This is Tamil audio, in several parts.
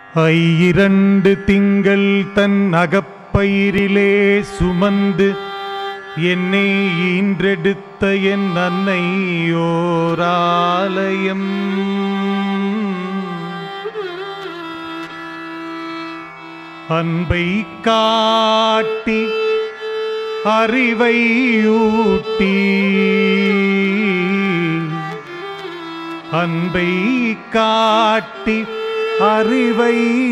ஐயிரண்டு திங்கள் தன் அகப்பயிரிலே சுமந்து என்னை ஈன்றெடுத்த என் அன்னை ஓராலயம் அன்பை காட்டி அறிவை ஊட்டி அன்பை காட்டி அறிவை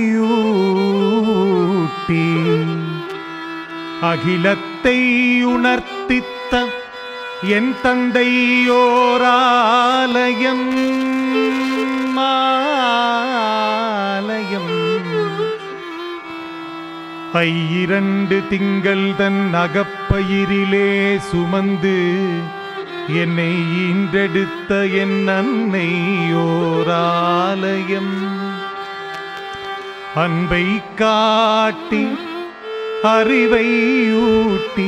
ஊட்டி அகிலத்தை உணர்த்தித்த என் தந்தையோராலயம் ஆலயம் ஐயிரண்டு திங்கள் தன் அகப்பயிரிலே சுமந்து என்னை ஈன்றெடுத்த என் அன்னை ஓராலயம் அன்பை காட்டி அறிவை ஊட்டி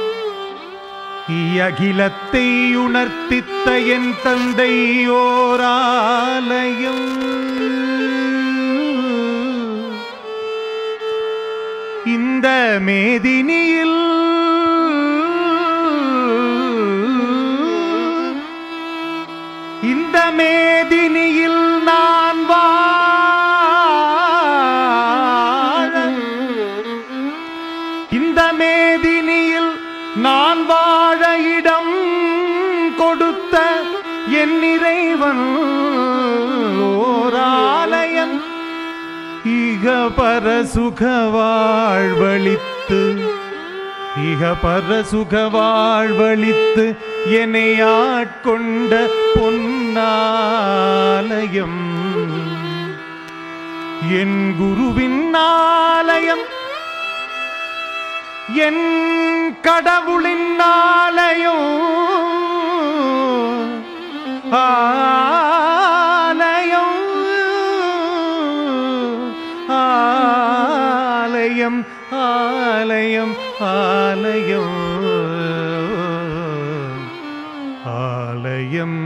அகிலத்தை உணர்த்தித்த என் தந்தை ஓராலயம் இந்த மேதினியில் இந்த மேதினியில் நான் வாழ இந்த மேதினியில் நான் வாழ இடம் கொடுத்த என் இறைவன் ஓராலயம் இக பரசுக வாழ்வழித்து இக பரசுக வாழ்வழித்து என்னை ஆட்கொண்ட பொன்னாலயம் என் குருவின் ஆலயம் என் கடவுளின் ஆலயம் ஆலயம் ஆலயம் ஆலயம் ஆலயம் ஆலயம்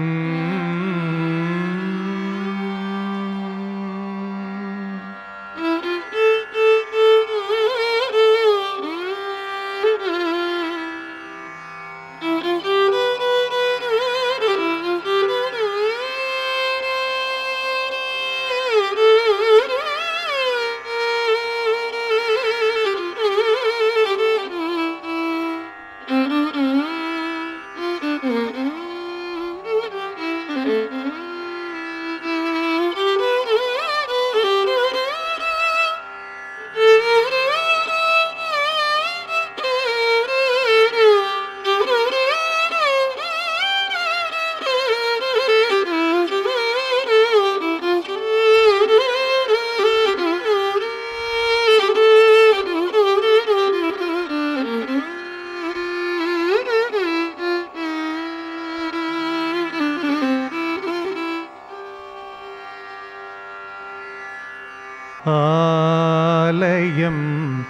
ஆலயம்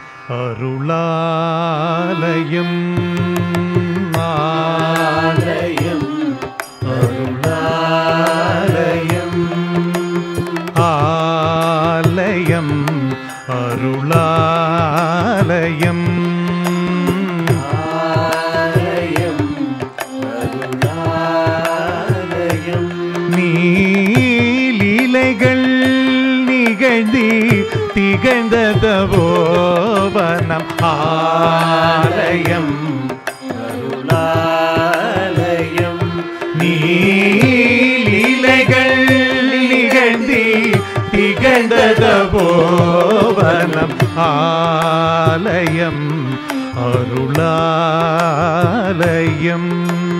அருளாலயம் ஆலயம் அருளாலயம் ஆலயம் அருளாலயம் நீலிலைகள் நிகழ்ந்தி திகழ்ந்ததவோவனம் ஆலயம் அருளாலயம் நீலிலைகள் நிகழ்ந்தி திகழ்ந்ததவோவனம் ஆலயம் அருளாலயம்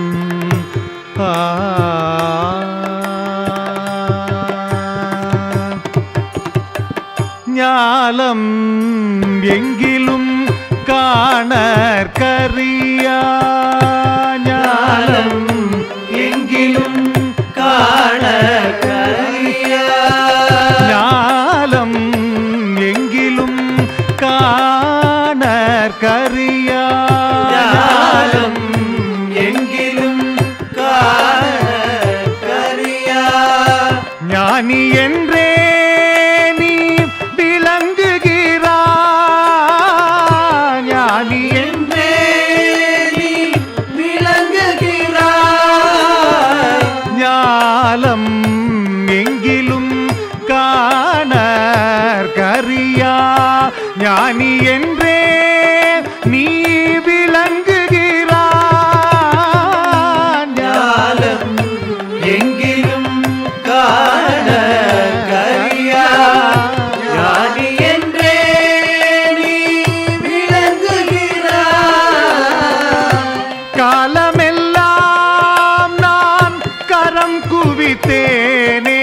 ஆ ஞாலம் எங்கிலும் காணற் கரியா ஞாலம் எங்கிலும் காண ஞாலம் எங்கிலும் காணற் கரியா ஞாலம் எங்கிலும் ஞானி என்றே நீ ஞானி என்றே நீ விளங்குகிறாய் ஞானம் எங்கிலும் காண கரியா ஞானி என்றே நீ விளங்குகிறாய் காலமெல்லாம் நான் கரம் குவித்தேனே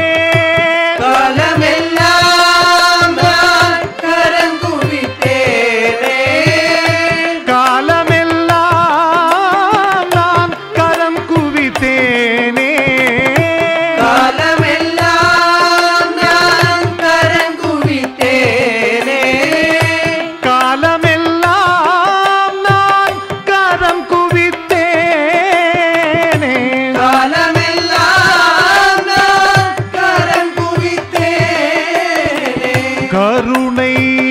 காலமெல்லாம் நான் கரங்குவித்தேனே காலமெல்லாம் நான் கரம் குவித்தேனே காலமெல்லாம் நான் கரங்குவித்தேனே காலமெல்லாம் நான் கரம் குவித்தேனே காலமெல்லாம் நான் கரங்குவித்தேனே கருணை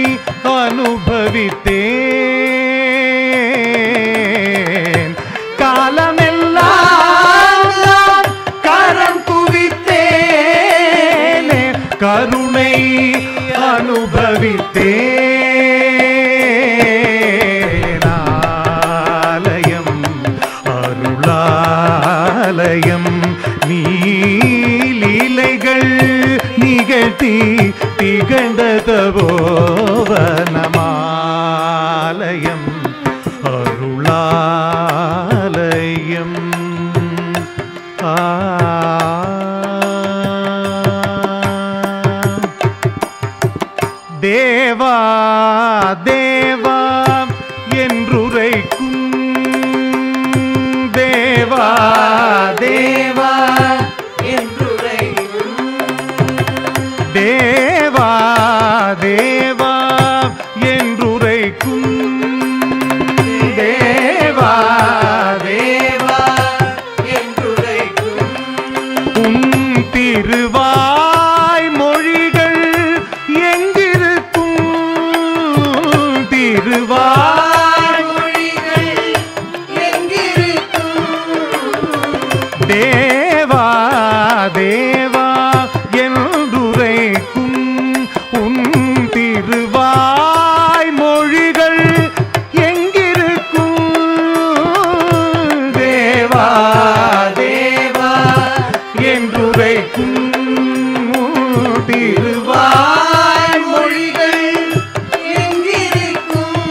அனுபவித்தேன் காலமெல்லாம் நான் கரம் குவித்தேனே கருணை அனுபவித்தேன் ஆலயம் அருளாலயம் நீலீலைகள் நிகழ்த்தி திகழ்ந்ததவோவனமாலயம் அருளாலயம் ஆ தேவா தேவா என்றுரைக்கும் தேவா தேவா என்றுரையும் தேவா தேவா என்றுரைக்கும் தேவா தேவா என்றுரைக்கும் உன் திருவாய் மொழிகள் எங்கிருக்கும் திருவாய் மொழிகள் எங்கிருக்கும் தேவா தேவா என்றுரைக்கும் உன் திருவாய் மொழிகள் எங்கிருக்கும் தேவா தேவா என்றுரைக்கும் உன் திருவாய் மொழிகள் எங்கிருக்கும்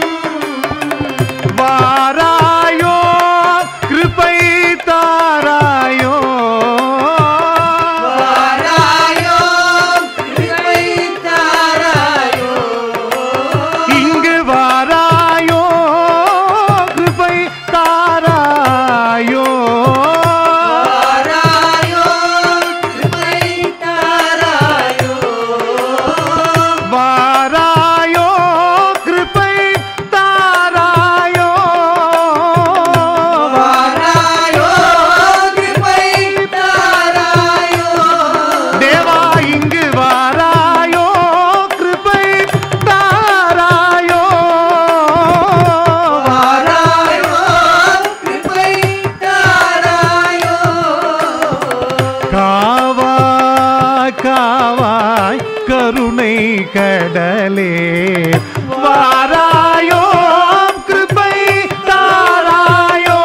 வாராயோ கிருபை தாராயோ வாராயோ கிருபை தாராயோ இங்கு வாராயோ கிருபை தாராயோ வாராயோ கிருபை தாராயோ வாராயோ கிருபை தாராயோ வாராயோ கிருபை தாராயோ தேவா இங்கு வாராயோ கிருபை தாராயோ வாராயோ கிருபை தாராயோ காவாய் காவாய் கருணை கடலே வாராயோ கிருபை தாராயோ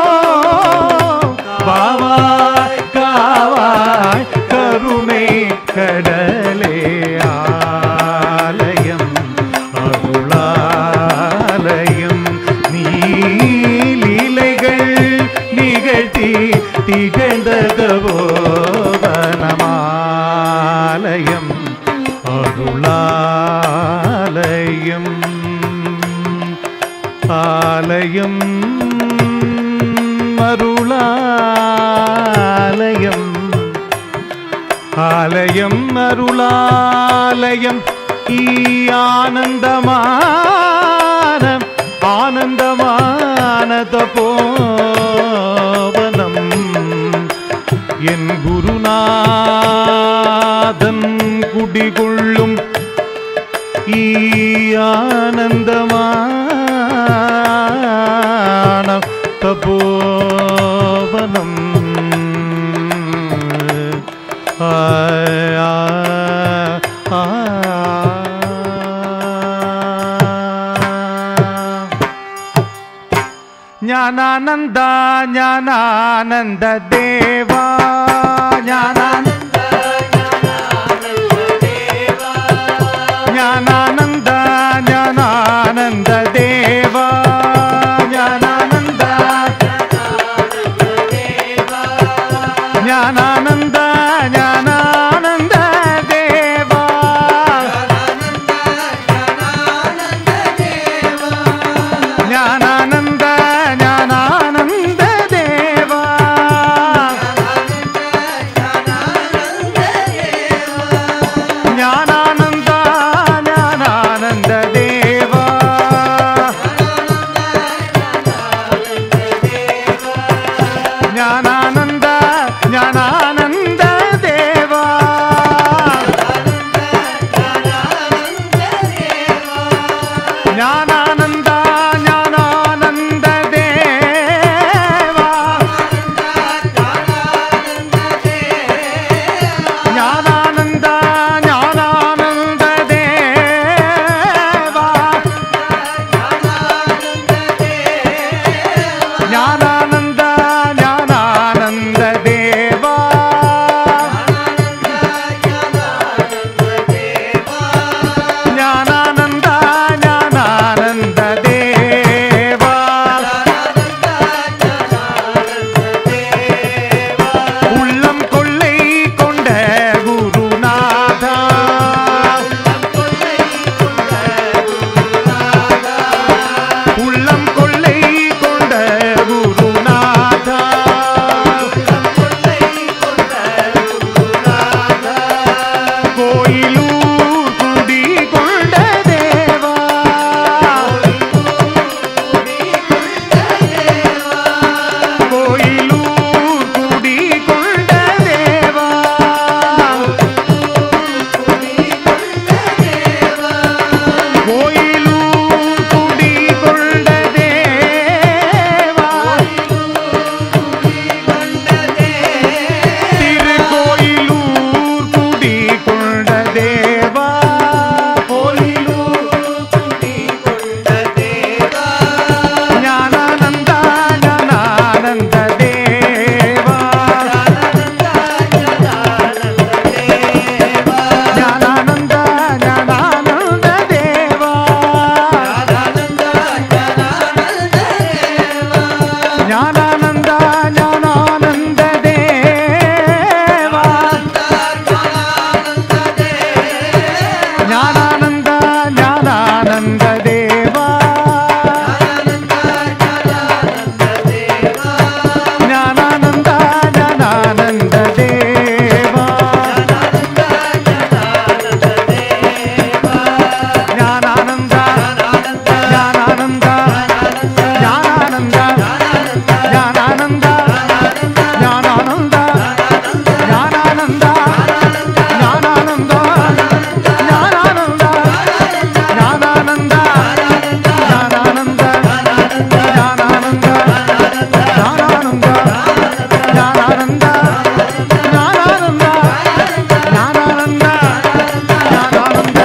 வாவாய் காவாய் கருணை கடலே ஆலயம் அருளாலயம் நீலீலைகள் நிகழ்த்தி திகழ்ந்ததவோ வனமாலயம் அருளாலயம் ஆலயம் அருளாலயம் ஆலயம் அருளாலயம் ஈ ஆனந்தமான ஆனந்தமான தபோவனம் என் குருநாதன் குடிகொள்ளும் ஈ ஆனந்தமான தபோவனம் ஆ, ஆ, ஆ. ஞானானந்த ஞானானந்த தேவா ஞானானந்த ஞானானந்த ஞானானந்த தேவா ஞானானந்த ஞானானந்த ஞானானந்த தேவா ஞானானந்த ஞானானந்த தேவா ஞானானந்த ஞானானந்த தேவா ஞானானந்த ஞானானந்த தேவா ஞானானந்த ஞானானந்த தேவா ஞானானந்த ஞானானந்த தேவா ஞானானந்த ஞானானந்த தேவா ஞானானந்த ஞானானந்த தேவா உள்ளம் கொள்ளை கொண்ட குருநாதா உள்ளம் கொள்ளை கொண்ட குருநாதா கோயிலூர் குடி கொண்ட தேவா கோயிலூர் குடி கொண்ட தேவா கோயிலூர் குடி கொண்ட தேவா திருக்கோயிலூர் குடி கொண்ட தேவா ஞானானந்த ஞானானந்த தேவா ஞானானந்த ஞானானந்த தேவா ஞானானந்த ஞானானந்த தேவா ஞானானந்த ஞானானந்த தேவா ஞானானந்த ஞானானந்த தேவா ஞானானந்த ஞானானந்த ஞானானந்த ஞானானந்த ஞானானந்த ஞானானந்த ஞானானந்த ஞானானந்த ஞானானந்த ஞானானந்த ஞானானந்த ஞானானந்த ஞானானந்த ஞானானந்த ஞானானந்த ஞானானந்த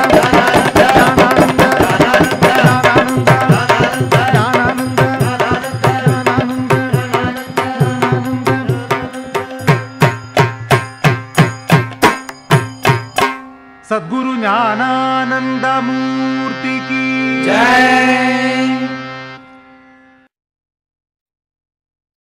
सद्गुरु ज्ञानानंद मूर्ति की जय